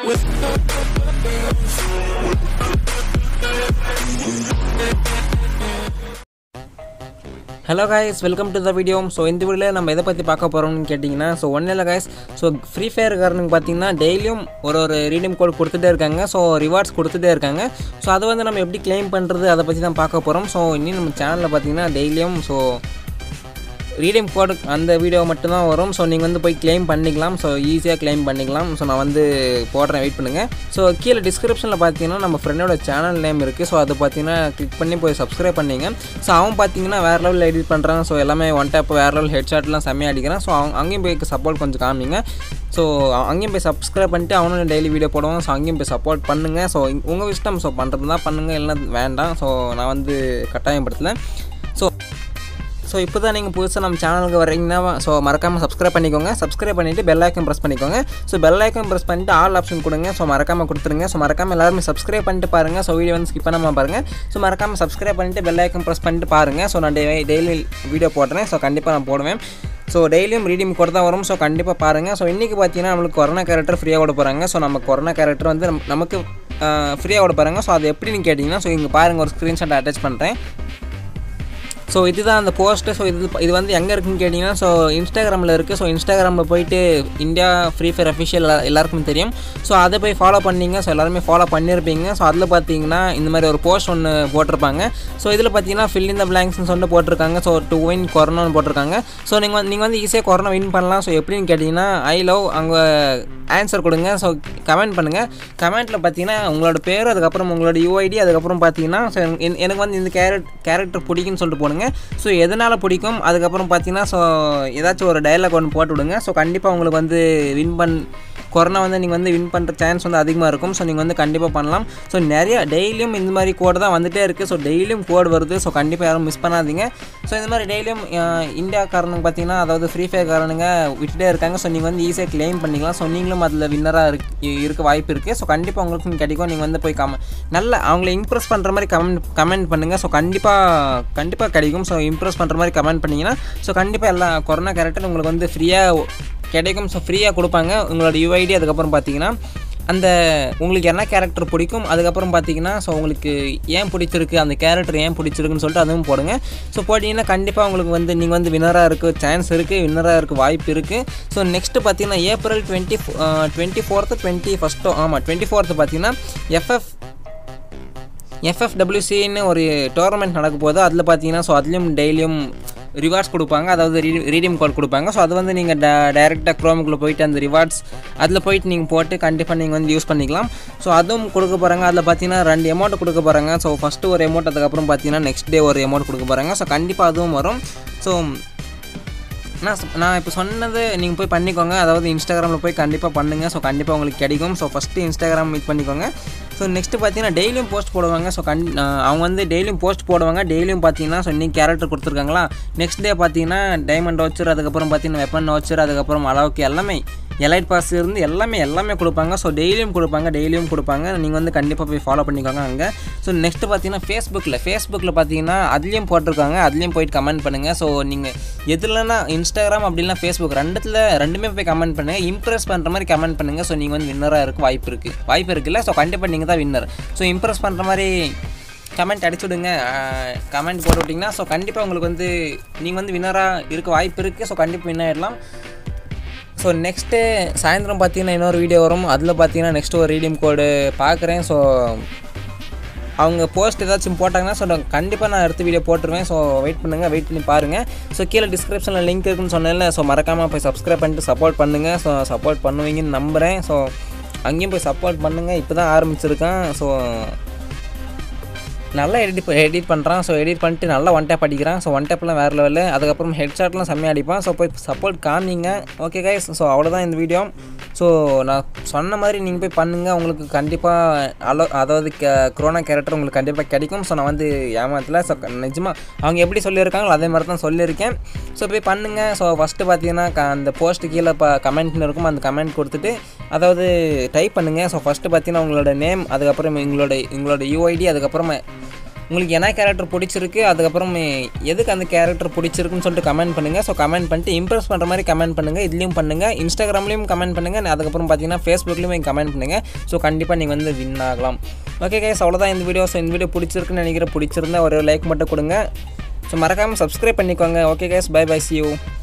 hello guys welcome to the video so இந்த வீடியோவில் நம்ம எதை பற்றி பார்க்க போகிறோம்னு கேட்டிங்கன்னா ஸோ ஒன்றும் இல்லை காய்ஸ் ஸோ ஃப்ரீ ஃபயர்காரனுக்கு பார்த்தீங்கன்னா டெய்லியும் ஒரு ஒரு ரீடியம் கோட் கொடுத்துட்டே இருக்காங்க ஸோ ரிவார்ட்ஸ் கொடுத்துட்டே இருக்காங்க ஸோ அதை வந்து நம்ம எப்படி க்ளைம் பண்ணுறது அதை பற்றி தான் பார்க்க போகிறோம் ஸோ இன்னும் நம்ம சேனலில் பார்த்தீங்கன்னா டெய்லியும் ஸோ ரீடியம் கோடு அந்த வீடியோ மட்டும்தான் வரும் ஸோ நீங்கள் வந்து போய் க்ளைம் பண்ணிக்கலாம் ஸோ ஈஸியாக க்ளைம் பண்ணிக்கலாம் ஸோ நான் வந்து போடுறேன் வெயிட் பண்ணுங்கள் ஸோ கீழே டிஸ்கிரிப்ஷனில் பார்த்தீங்கன்னா நம்ம ஃப்ரெண்டோட சேனல் நேம் இருக்குது ஸோ அது பார்த்தீங்கன்னா கிளிக் பண்ணி போய் சப்ஸ்கிரைப் பண்ணிங்க ஸோ அவன் பார்த்தீங்கன்னா வேறு லெவலில் எடிட் பண்ணுறான் ஸோ எல்லாமே ஒன் டேப் வேறு லெவல் ஹெட்ஷாட்லாம் செம்மையாக அடிக்கிறான் ஸோ அவங்க அங்கேயும் போய் சப்போர்ட் கொஞ்சம் காமிங்க ஸோ அங்கேயும் போய் சப்ஸ்கிரைப் பண்ணிட்டு அவனும் டெய்லி வீடியோ போடுவான் ஸோ அங்கேயும் போய் சப்போர்ட் பண்ணுங்கள் ஸோ உங்கள் இஷ்டம் ஸோ பண்ணுறது தான் பண்ணுங்கள் இல்லைன்னா வேண்டாம் ஸோ நான் வந்து கட்டாயப்படுத்தலை ஸோ ஸோ இப்போ தான் நீங்கள் புதுசாக நம்ம சேனலுக்கு வரீங்கன்னா ஸோ மறக்காமல் சப்ஸ்கிரைப் பண்ணிக்கோங்க சப்ஸ்கிரைப் பண்ணிவிட்டு பெல் ஐக்கன் ப்ரெஸ் பண்ணிக்கோங்க ஸோ பெல் ஐக்கன் ப்ரெஸ் பண்ணிட்டு ஆல் ஆப்ஷன் கொடுங்க ஸோ மறக்காமல் கொடுத்துருங்க ஸோ மறக்காமல் எல்லாருமே சப்ஸ்கிரைப் பண்ணிட்டு பாருங்கள் ஸோ வீடியோ வந்து ஸ்கிப் பண்ணாமல் பாருங்கள் ஸோ மறக்காமல் சப்ஸ்கிரைப் பண்ணிட்டு பெல் ஐக்கன் ப்ரெஸ் பண்ணிட்டு பாருங்கள் ஸோ நான் டெய்லி டெய்லி வீடியோ போடுறேன் ஸோ கண்டிப்பாக நான் போடுவேன் ஸோ டெய்லியும் ரீடிங் கூட தான் வரும் ஸோ கண்டிப்பாக பாருங்கள் ஸோ இன்றைக்கி பார்த்தீங்கன்னா நம்மளுக்கு கொரோனா கேரக்டர் ஃப்ரீயாக விட போகிறாங்க ஸோ நம்ம கொரோனா கேரக்டர் வந்து நம்ம- நமக்கு ஃப்ரீயாக விட போகிறாங்க ஸோ அது எப்படின்னு கேட்டிங்கன்னா ஸோ இங்கே பாருங்கள் ஒரு ஸ்க்ரீன்ஷாட் அட்டாச் பண்ணுறேன் ஸோ இதுதான் அந்த போஸ்ட்டு ஸோ இது இது வந்து எங்கே இருக்குன்னு கேட்டிங்கன்னா ஸோ இன்ஸ்டாகிராமில் இருக்குது ஸோ இன்ஸ்டாகிராமில் போயிட்டு இந்தியா ஃப்ரீ ஃபயர் அஃபிஷியல் எல்லாருக்கும் தெரியும் ஸோ அதை போய் ஃபாலோ பண்ணீங்க ஸோ எல்லாருமே ஃபாலோ பண்ணியிருப்பீங்க ஸோ அதில் பார்த்தீங்கன்னா இந்த மாதிரி ஒரு போஸ்ட் ஒன்று போட்டிருப்பாங்க ஸோ இதில் பார்த்தீங்கன்னா ஃபில் in the blanksனு சொல்லிட்டு போட்டிருக்காங்க ஸோ டு வின் கொரோனான்னு போட்டிருக்காங்க ஸோ நீங்கள் வந்து நீங்கள் வந்து ஈஸியாக கொரோனா வின் பண்ணலாம் ஸோ எப்படின்னு கேட்டிங்கன்னா ஐ லவ் அங்கே ஆன்சர் கொடுங்க ஸோ கமெண்ட் பண்ணுங்கள் கமெண்ட்டில் பார்த்தீங்கன்னா உங்களோட பேர் அதுக்கப்புறம் உங்களோட யூஐடி அதுக்கப்புறம் பார்த்தீங்கன்னா ஸோ எனக்கு வந்து இந்த கேரட் கேரக்டர் பிடிக்குன்னு சொல்லிட்டு போடுங்க ஸோ எதனால் பிடிக்கும் அதுக்கப்புறம் பார்த்தீங்கன்னா ஸோ ஏதாச்சும் ஒரு டயலாக் ஒன்று போட்டு விடுங்க ஸோ கண்டிப்பாக உங்களுக்கு வந்து வின் பண் கொரோனா வந்து நீங்கள் வந்து வின் பண்ணுற சான்ஸ் வந்து அதிகமாக இருக்கும் ஸோ நீங்கள் வந்து கண்டிப்பாக பண்ணலாம் ஸோ நிறைய டெய்லியும் இந்த மாதிரி கோடு தான் வந்துகிட்டே இருக்குது ஸோ டெய்லியும் கோடு வருது ஸோ கண்டிப்பாக யாரும் மிஸ் பண்ணாதீங்க ஸோ இந்த மாதிரி டெய்லியும் இந்தியாக்காரனுங்க பார்த்தீங்கன்னா அதாவது ஃப்ரீ ஃபயர் காரனுங்க விட்டுட்டே இருக்காங்க ஸோ நீங்கள் வந்து ஈஸியாக க்ளைம் பண்ணிக்கலாம் ஸோ நீங்களும் அதில் வின்னராக இருக்கு இருக்க வாய்ப்பு இருக்குது ஸோ கண்டிப்பாக உங்களுக்கு கிடைக்கும் நீங்கள் வந்து போய் கம நல்ல அவங்கள இம்ப்ரெஸ் பண்ணுற மாதிரி கமெண்ட் கமெண்ட் பண்ணுங்கள் ஸோ கண்டிப்பாக கண்டிப்பாக கிடைக்கும் ஸோ இம்ப்ரெஸ் பண்ணுற மாதிரி கமெண்ட் பண்ணிங்கன்னா ஸோ கண்டிப்பாக எல்லா கொரோனா கேரக்டர் உங்களுக்கு வந்து ஃப்ரீயாக கிடைக்கும் ஸோ ஃப்ரீயாக கொடுப்பாங்க உங்களோட யூஐடி அதுக்கப்புறம் பார்த்தீங்கன்னா அந்த உங்களுக்கு என்ன கேரக்டர் பிடிக்கும் அதுக்கப்புறம் பார்த்தீங்கன்னா ஸோ உங்களுக்கு ஏன் பிடிச்சிருக்கு அந்த கேரக்டர் ஏன் பிடிச்சிருக்குன்னு சொல்லிட்டு அதுவும் போடுங்க ஸோ போட்டிங்கன்னா கண்டிப்பாக உங்களுக்கு வந்து நீங்கள் வந்து வின்னராக இருக்க சான்ஸ் இருக்குது வின்னராக இருக்க வாய்ப்பு இருக்குது ஸோ நெக்ஸ்ட்டு பார்த்தீங்கன்னா April twenty twenty fourth twenty ஃபஸ்ட்டோ ஆமாம் டுவெண்ட்டி ஃபோர்த்து பார்த்தீங்கன்னா எஃப்எஃப் எஃப்எஃப்டபிள்யூசின்னு ஒரு டோர்னமெண்ட் நடக்க போகுது அதில் பார்த்தீங்கன்னா ஸோ அதுலேயும் டெய்லியும் ரிவார்ட்ஸ் கொடுப்பாங்க அதாவது ரீடியம் கோட் கொடுப்பாங்க ஸோ அது வந்து நீங்கள் டேரெக்டாக க்ரோமுக்குள்ளே போயிட்டு அந்த ரிவார்ட்ஸ் அதில் போயிட்டு நீங்கள் போட்டு கண்டிப்பாக நீங்கள் வந்து யூஸ் பண்ணிக்கலாம் ஸோ அதுவும் கொடுக்க போகிறாங்க அதில் பார்த்தீங்கன்னா ரெண்டு அமௌண்ட் கொடுக்க போகிறாங்க ஸோ ஃபஸ்ட்டு ஒரு அமௌண்ட் அதுக்கப்புறம் பார்த்தீங்கன்னா நெக்ஸ்ட் டே ஒரு அமௌண்ட் கொடுக்க போகிறாங்க ஸோ கண்டிப்பாக அதுவும் வரும் ஸோ நான் சொ- நான் இப்போ சொன்னது நீங்கள் போய் பண்ணிக்கோங்க அதாவது இன்ஸ்டாகிராமில் போய் கண்டிப்பாக பண்ணுங்கள் ஸோ கண்டிப்பாக உங்களுக்கு கிடைக்கும் ஸோ ஃபஸ்ட்டு இன்ஸ்டாகிராம் இது பண்ணிக்கோங்க ஸோ நெக்ஸ்ட்டு பார்த்தீங்கன்னா டெய்லியும் போஸ்ட் போடுவாங்க ஸோ கண் ஆஹ் அவங்க வந்து டெய்லியும் போஸ்ட் போடுவாங்க டெய்லியும் பார்த்தீங்கன்னா ஸோ இன்னைக்கு கேரக்டர் கொடுத்துருக்காங்களா நெக்ஸ்ட் டே பார்த்தீங்கன்னா டைமண்ட் வச்சர் அதுக்கப்புறம் பார்த்தீங்கன்னா வெப்பன் வச்சர் அதுக்கப்புறம் அளவுக்கு எல்லாமே எலைட் பாஸ் இருந்து எல்லாமே எல்லாமே கொடுப்பாங்க ஸோ டெய்லியும் கொடுப்பாங்க டெய்லியும் கொடுப்பாங்க நீங்கள் வந்து கண்டிப்பாக போய் ஃபாலோ பண்ணிக்கோங்க அங்கே ஸோ நெக்ஸ்ட்டு பார்த்தீங்கன்னா ஃபேஸ்புக்கில் ஃபேஸ்புக்கில் பார்த்தீங்கன்னா அதுலேயும் போட்டிருக்காங்க அதுலேயும் போயிட்டு கமெண்ட் பண்ணுங்கள் ஸோ நீங்கள் எதுலனா இன்ஸ்டாகிராம் அப்படின்னா ஃபேஸ்புக் ரெண்டுத்தில் ரெண்டுமே போய் கமெண்ட் பண்ணுங்கள் இம்ப்ரெஸ் பண்ணுற மாதிரி கமெண்ட் பண்ணுங்கள் ஸோ நீங்கள் வந்து வின்னராக இருக்க வாய்ப்பு இருக்குது வாய்ப்பு இருக்குல்ல ஸோ கண்டிப்பாக நீங்கள் தான் வின்னர் ஸோ இம்ப்ரெஸ் பண்ணுற மாதிரி கமெண்ட் அடிச்சு விடுங்க கமெண்ட் போட்டு விட்டிங்கன்னா ஸோ கண்டிப்பாக உங்களுக்கு வந்து நீங்கள் வந்து வின்னராக இருக்க வாய்ப்பு இருக்குது ஸோ கண்டிப்பாக வின் ஆயிடலாம் ஸோ நெக்ஸ்ட்டு சாயந்தரம் பார்த்தீங்கன்னா இன்னொரு வீடியோ வரும் அதில் பார்த்தீங்கன்னா நெக்ஸ்ட் ஒரு ரீடியம் கோடு பார்க்குறேன் ஸோ அவங்க போஸ்ட் ஏதாச்சும் போட்டாங்கன்னா ஸோ கண்டிப்பாக நான் அடுத்த வீடியோ போட்டுருவேன் ஸோ வெயிட் பண்ணுங்கள் வெயிட் பண்ணி பாருங்கள் ஸோ கீழே டிஸ்கிரிப்ஷனில் லிங்க் இருக்குன்னு சொன்னேன்ல ஸோ மறக்காமல் போய் சப்ஸ்கிரைப் பண்ணிட்டு சப்போர்ட் பண்ணுங்கள் ஸோ சப்போர்ட் பண்ணுவீங்கன்னு நம்புகிறேன் ஸோ அங்கேயும் போய் சப்போர்ட் பண்ணுங்கள் இப்போ தான் ஆரம்பிச்சிருக்கேன் ஸோ நல்லா எடிட் எடிட் பண்ணுறான் ஸோ எடிட் பண்ணிட்டு நல்லா ஒன் டேப் அடிக்கிறான் ஸோ ஒன் டேப்லாம் வேறு லெவலில் அதுக்கப்புறம் ஹெட்ஷாட்லாம் செம்மையாக அடிப்பான் ஸோ போய் சப்போர்ட் காமிங்க ஓகே கைஸ் ஸோ அவ்வளோதான் இந்த வீடியோ ஸோ நான் சொன்ன மாதிரி நீங்கள் போய் பண்ணுங்கள் உங்களுக்கு கண்டிப்பாக அலோ அதாவது கொரோனா கேரக்டர் உங்களுக்கு கண்டிப்பாக கிடைக்கும் ஸோ நான் வந்து ஏமாத்தல ஸோ நிஜமாக அவங்க எப்படி சொல்லியிருக்காங்களோ அதே மாதிரி தான் சொல்லியிருக்கேன் ஸோ போய் பண்ணுங்கள் ஸோ ஃபஸ்ட்டு பார்த்தீங்கன்னா க- அந்த போஸ்ட் கீழே இப்போ கமெண்ட்னு இருக்கும் அந்த கமெண்ட் கொடுத்துட்டு அதாவது டைப் பண்ணுங்கள் ஸோ ஃபஸ்ட்டு பார்த்தீங்கன்னா உங்களோட நேம் அதுக்கப்புறம் உங்களோட உங்களோட யூஐடி அதுக்கப்புறமா உங்களுக்கு என்ன கேரக்டர் பிடிச்சிருக்கு அதுக்கப்புறம் எதுக்கு அந்த கேரக்டர் பிடிச்சிருக்குன்னு சொல்லிட்டு கமெண்ட் பண்ணுங்கள் ஸோ கமெண்ட் பண்ணிட்டு இம்ப்ரெஸ் பண்ணுற மாதிரி கமெண்ட் பண்ணுங்கள் இதுலேயும் பண்ணுங்கள் இன்ஸ்டாகிராம்லேயும் கமெண்ட் பண்ணுங்கள் அதுக்கப்புறம் பார்த்தீங்கன்னா ஃபேஸ்புக்லேயும் கமெண்ட் பண்ணுங்கள் ஸோ கண்டிப்பாக நீங்கள் வந்து வின் ஆகலாம் ஓகே கைஸ் அவ்வளோதான் இந்த வீடியோ ஸோ இந்த வீடியோ பிடிச்சிருக்குன்னு நினைக்கிறேன் பிடிச்சிருந்தா ஒரு லைக் மட்டும் கொடுங்க ஸோ மறக்காமல் சப்ஸ்கிரைப் பண்ணிக்கோங்க okay guys bye bye see you